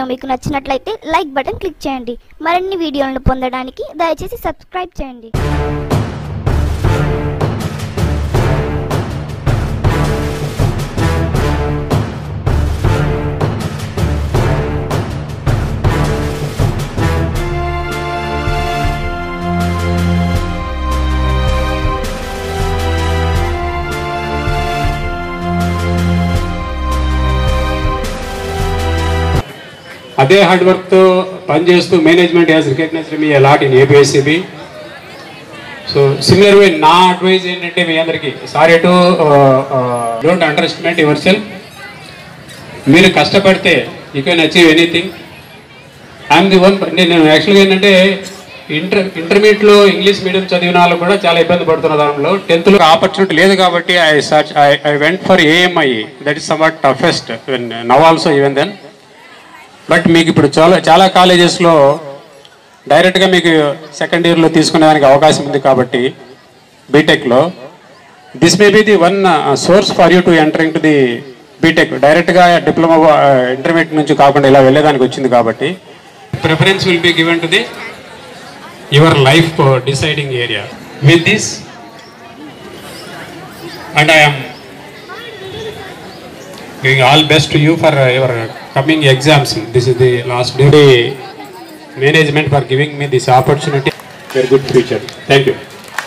Video మీకు నచ్చినట్లయితే like button click చేయండి మరిన్ని వీడియోలను పొందడానికి దయచేసి సబ్స్క్రైబ్ చేయండి అదే హార్డ్ వర్క్తో పనిచేస్తూ management has recognised me lot in APSCB so similar way నా అడ్వైజ్ ఏంటంటే మీ అందరికీ sorry to don't underestimate yourself మీరు కష్టపడితే you can achieve anything I'm the one నేను యాక్చువల్గా ఏంటంటే ఇంటర్ ఇంటర్మీడియట్లో ఇంగ్లీష్ మీడియం చదివిన వాళ్ళు కూడా చాలా ఇబ్బంది పడుతున్న దానిలో టెన్త్లో ఆపర్చునిటీ లేదు కాబట్టి I search I I went for AMI that is somewhat toughest now also even then but మీకు ఇప్పుడు చాలా చాలా కాలేజెస్లో డైరెక్ట్గా మీకు సెకండ్ ఇయర్లో తీసుకునేదానికి అవకాశం ఉంది కాబట్టి బీటెక్లో this may be the one source for you to entering to the BTech డైరెక్ట్గా డిప్లొమా ఇంటర్మీడియట్ నుంచి కాకుండా ఇలా వెళ్ళేదానికి వచ్చింది కాబట్టి preference will be given to the your life deciding area with this and I'm giving all best to you for uh, your coming exams. This is the last day. Management for giving me this opportunity. Very good future. Thank you.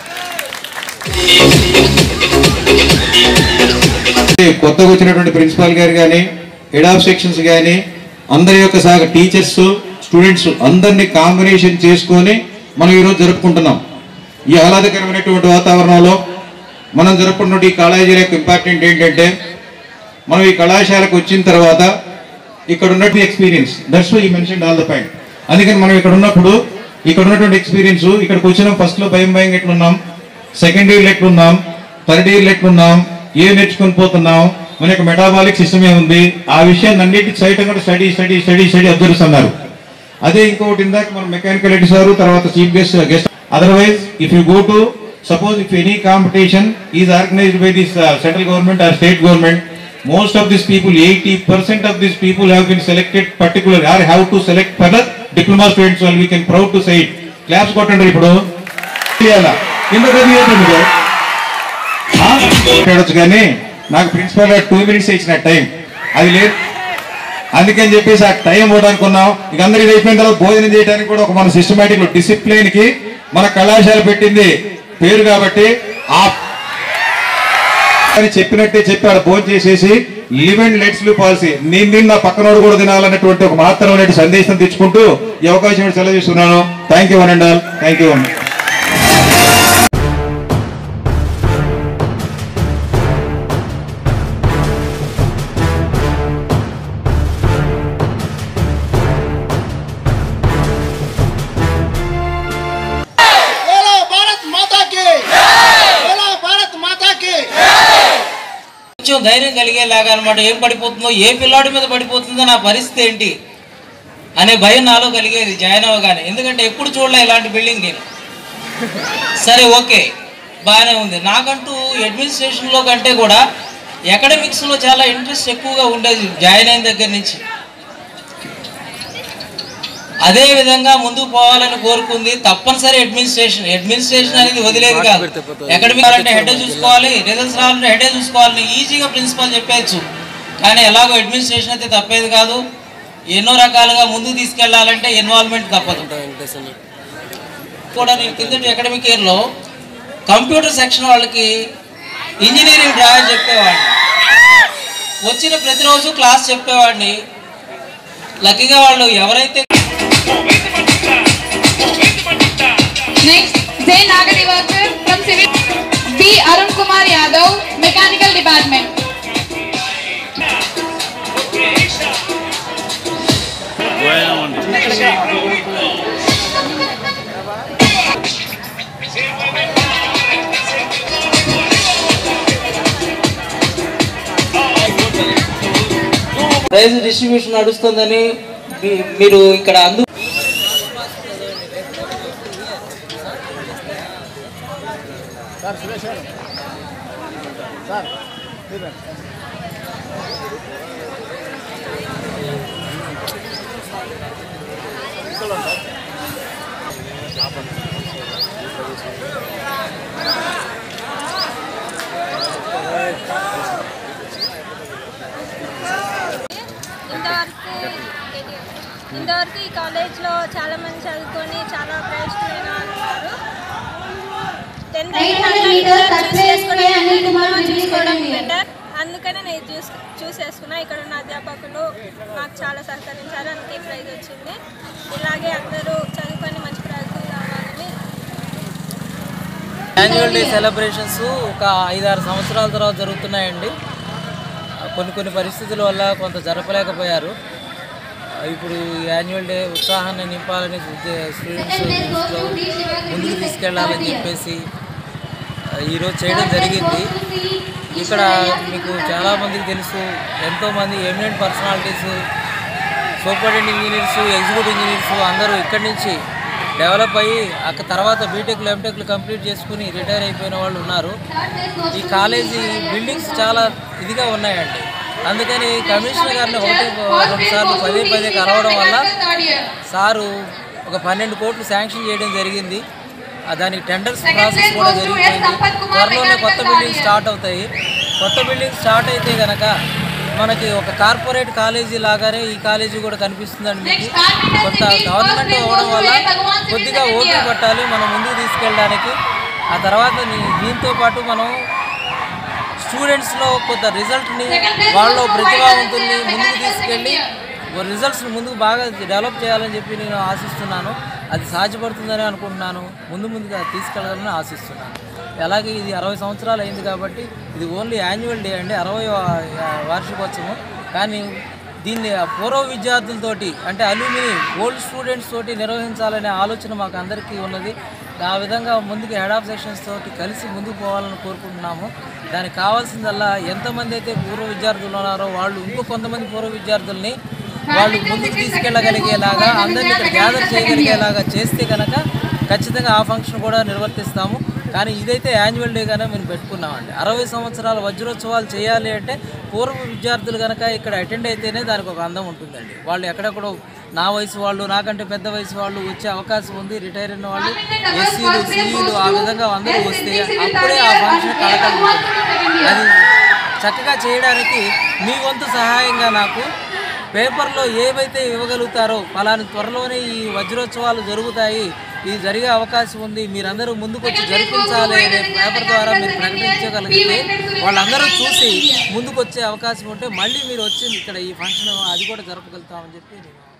కొత్తగా వచ్చినటువంటి principal గారు కానీ head of sections కానీ అందరి యొక్క సహ teachers students అందరినీ combination చేసుకొని మనం ఈరోజు జరుపుకుంటున్నాం ఈ ఆహ్లాదకరమైనటువంటి వాతావరణంలో మనం జరుపుకున్నటువంటి ఈ కాలేజీల యొక్క ఇంపార్టెంట్ ఏంటంటే మనం ఈ కళాశాలకు వచ్చిన తర్వాత ఇక్కడ ఉన్నటువంటి ఎక్స్పీరియన్స్ దట్స్ ఈ మెన్షన్ ఆల్ ద పాయింట్ అందుకని మనం ఇక్కడ ఉన్నప్పుడు ఇక్కడ ఉన్నటువంటి ఎక్స్పీరియన్స్ ఇక్కడికి వచ్చిన ఫస్ట్ లో భయం భయం ఎట్లున్నాం సెకండ్ ఇయర్ ఎట్లున్నాం థర్డ్ ఇయర్ ఎట్లున్నాం ఏ నేర్చుకొని పోతున్నాం మన యొక్క మెటాబాలిక్ సిస్టమ్ ఉంది ఆ విషయాన్ని అన్నిటి సైట్ కూడా study study study study observe అదే ఇంకొకటి ఇందాక మనం మెకానికల్ ఎడిసారు తర్వాత chief guest guest otherwise if you go to suppose if any competition is organised by this central government or state government most of these people 80% of these people have been selected particularly or have to select for the diploma students well we can proud to say it claps కొట్టండి ఇప్పుడు చేయాలా ఎందుకు అది ఏంటి మీకు? ఆ? పెట్టొచ్చు కానీ నాకు ప్రిన్సిపల్ గారు టూ మినిట్స్ ఇచ్చిన టైం అది లేదు అందుకని చెప్పేసి ఆ టైం ఇవ్వడానుకున్నాం ఇక అందరూ ఇది అయిపోయిన తర్వాత భోజనం చేయడానికి కూడా ఒక మన సిస్టమేటిక్ డిసిప్లిన్ కి మన కళాశాల పెట్టింది పేరు కాబట్టి ఆ అని చెప్పినట్టే చెప్పాడు ఫోన్ చేసేసి live and let's live policy నేను తిన్న నా పక్కనోడు కూడా తినాలన్నటువంటి ఒక మాత్రమైన సందేశం తెచ్చుకుంటూ ఈ అవకాశం ఇచ్చి సెలవు చేస్తున్నాను thank you one and all thank you बोलो भारत माता की बोलो भारत माता की కొంచెం ధైర్యం కలిగేలాగా అనమాట ఏం పడిపోతుందో ఏ పిల్లాడి మీద పడిపోతుందో నా పరిస్థితి ఏంటి అనే భయం నాలో కలిగేది జాయిన్ అవ్వగానే ఎందుకంటే ఎప్పుడు చూడలే ఇలాంటి బిల్డింగ్ నేను సరే ఓకే బాగానే ఉంది నాకంటూ అడ్మినిస్ట్రేషన్లో కంటే కూడా ఎకడమిక్స్లో చాలా ఇంట్రెస్ట్ ఎక్కువగా ఉండేది జాయిన్ అయిన దగ్గర నుంచి అదే విధంగా ముందుకు పోవాలని కోరుకుంది తప్పనిసరి అడ్మినిస్ట్రేషన్ అడ్మినిస్ట్రేషన్ అనేది వదిలేదు కాదు అకాడమిక్ అంటే హెడ్ చూసుకోవాలి రిజల్ట్స్ రావాలంటే హెడే చూసుకోవాలని ఈజీగా ప్రిన్సిపాల్ చెప్పేయచ్చు కానీ ఎలాగో అడ్మినిస్ట్రేషన్ అయితే తప్పేది కాదు ఎన్నో రకాలుగా ముందుకు తీసుకెళ్లాలంటే ఇన్వాల్వ్మెంట్ తప్పదు కూడా నేను కిందటి అకాడమిక్ ఇయర్లో కంప్యూటర్ సెక్షన్ వాళ్ళకి ఇంజనీరింగ్ డ్రా చెప్పేవాడిని వచ్చిన ప్రతిరోజు క్లాస్ చెప్పేవాడిని లక్కీగా వాళ్ళు ఎవరైతే Next, Zay Nagadivatar from Civil. B. Arun Kumar Yadav, Mechanical Department. Prize distribution నడుస్తుందని మీ- మీరు ఇక్కడ అందు ఇంతవరకు ఈ కాలేజ్లో చాలా మంది చదువుకొని చాలా ప్రయోజనమైన వాళ్ళు ఉన్నారు టెన్త్ చూసుకోవడం బెటర్ అందుకనే నేను చూస్ చూస్ చేసుకున్నా ఇక్కడ ఉన్న అధ్యాపకులు నాకు చాలా సహకరించారు అందుకే ప్రైజ్ వచ్చింది ఇలాగే అందరూ చదువుకొని మంచి ప్రయోజనం కావాలని యాన్యువల్ డే సెలబ్రేషన్స్ ఒక ఐదారు సంవత్సరాల తర్వాత జరుగుతున్నాయండి కొన్ని కొన్ని పరిస్థితుల వల్ల కొంత జరపలేకపోయారు ఇప్పుడు ఈ యాన్యువల్ డే ఉత్సాహాన్ని నింపాలని ఉద్దే- స్టూడెంట్స్ దృష్టిలో ముందుకు తీసుకెళ్లాలని చెప్పేసి ఆ, ఈరోజు చేయడం జరిగింది ఇక్కడ మీకు చాలామందికి తెలుసు ఎంతోమంది eminent personalities superintendent engineers executive engineers అందరూ ఇక్కడి నుంచి డెవలప్ అయ్యి అక్కడ తర్వాత బీటెక్లు ఎంటెక్లు కంప్లీట్ చేసుకుని రిటైర్ అయిపోయిన వాళ్ళు ఉన్నారు ఈ కాలేజీ బిల్డింగ్స్ చాలా ఇదిగా ఉన్నాయండి అందుకని కమిషనర్ గారిని ఒకటి రెండు సార్లు పదే పదే కలవడం వల్ల సారు ఒక పన్నెండు కోట్లు శాంక్షన్ చేయడం జరిగింది ఆ దానికి టెండర్స్ ప్రాసెస్ కూడా జరిగిపోయింది త్వరలోనే కొత్త బిల్డింగ్ స్టార్ట్ అవుతాయి కొత్త బిల్డింగ్ స్టార్ట్ అయితే గనక మనకి ఒక కార్పొరేట్ కాలేజీ లాగానే ఈ కాలేజీ కూడా కనిపిస్తుందండి మీకు కొంత గవర్నమెంట్ అవ్వడం వల్ల కొద్దిగా ఓపిక పట్టాలి మనం ముందుకు తీసుకెళ్ళడానికి ఆ తర్వాత నీ- దీంతో పాటు మనం స్టూడెంట్స్లో కొంత రిజల్ట్ని వాళ్ళ ప్రతిభావంతుల్ని ముందుకు తీసుకెళ్ళి రిజల్ట్స్ని ముందుకు బాగా డెవలప్ చేయాలని చెప్పి నేను ఆశిస్తున్నాను అది సాధ్యపడుతుందని అనుకుంటున్నాను ముందు ముందుగా తీసుకెళ్ళాలని ఆశిస్తున్నాను అలాగే ఇది అరవై సంవత్సరాలు అయింది కాబట్టి ఇది ఓన్లీ యాన్యువల్ డే అండి అరవై వార్షికోత్సవం కానీ దీన్ని పూర్వ విద్యార్థులతోటి అంటే అల్యూమిని ఓల్డ్ స్టూడెంట్స్ తోటి నిర్వహించాలనే ఆలోచన మాకు అందరికీ ఉన్నది ఆ విధంగా ముందుకు హెడ్ ఆఫ్ సెక్షన్స్ తోటి కలిసి ముందుకు పోవాలని కోరుకుంటున్నాము దానికి కావాల్సిందల్లా ఎంతమంది అయితే పూర్వ విద్యార్థులు ఉన్నారో వాళ్ళు ఇంకో కొంతమంది పూర్వ విద్యార్థుల్ని వాళ్ళు ముందుకు తీసుకెళ్ళగలిగేలాగా అందరినీ ఇక్కడ గ్యాదర్ చేయగలిగేలాగా చేస్తే కనుక ఖచ్చితంగా ఆ ఫంక్షన్ కూడా నిర్వర్తిస్తాము కానీ ఇదైతే యాన్యువల్ డే గానే మేము పెట్టుకున్నామండి అరవై సంవత్సరాల వజ్రోత్సవాలు చేయాలి అంటే పూర్వ విద్యార్థులు కనుక ఇక్కడ అటెండ్ అయితేనే దానికి ఒక అందం ఉంటుందండి వాళ్ళు ఎక్కడెక్కడో నా వయసు వాళ్ళు నాకంటే పెద్ద వయసు వాళ్ళు వచ్చే అవకాశం ఉంది రిటైర్ అయిన వాళ్ళు ఎస్సీలు సీఈలు ఆ విధంగా అందరూ వస్తే అప్పుడే ఆ ఫంక్షన్ కలకలు అది చక్కగా చేయడానికి మీ వంతు సహాయంగా నాకు పేపర్లో ఏవైతే ఇవ్వగలుగుతారో ఫలాని త్వరలోనే ఈ వజ్రోత్సవాలు జరుగుతాయి ఇది జరిగే అవకాశం ఉంది మీరందరూ ముందుకొచ్చి జరిపించాలి అనే పేపర్ ద్వారా మీరు ప్రకటించగలిగితే వాళ్ళందరూ చూసి ముందుకు వచ్చే అవకాశం ఉంటే మళ్ళీ మీరు వచ్చి ఇక్కడ ఈ ఫంక్షన్ అది కూడా జరపగలుగుతామని చెప్పి నేను